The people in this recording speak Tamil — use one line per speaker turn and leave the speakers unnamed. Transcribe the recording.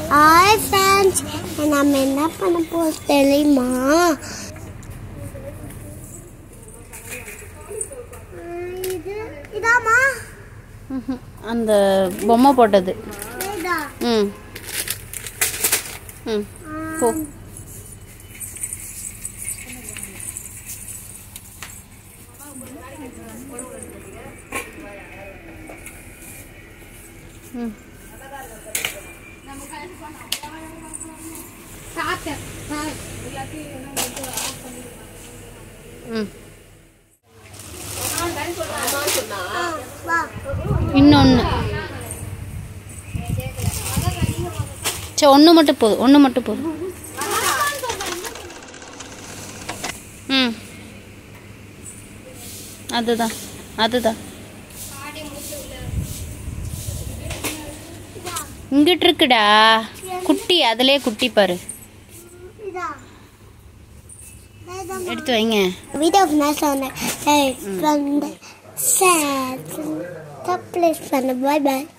ஹாய் ஃப்ரெண்ட்ஸ் நம்ம என்ன பண்ண போறோம் தெரியுமா இது இதாமா
ம்ஹும். அந்த பொம்மை போட்டது
இதா
ம் ம் போ ம் ம்
வா
இன்னொன்று சரி ஒன்று மட்டும் போதும் ஒன்று மட்டும் போதும் ம் அதுதான் அதுதான் இங்கிட்டு இருக்குடா குட்டி அதுலயே குட்டி பாரு
இதா
எடுத்து வைங்க
வீடியோக்கு நான் சொன்னேன் ஃப்ரெண்ட் ஷேர் சப்ளைஸ் பண்ண பாய் பாய்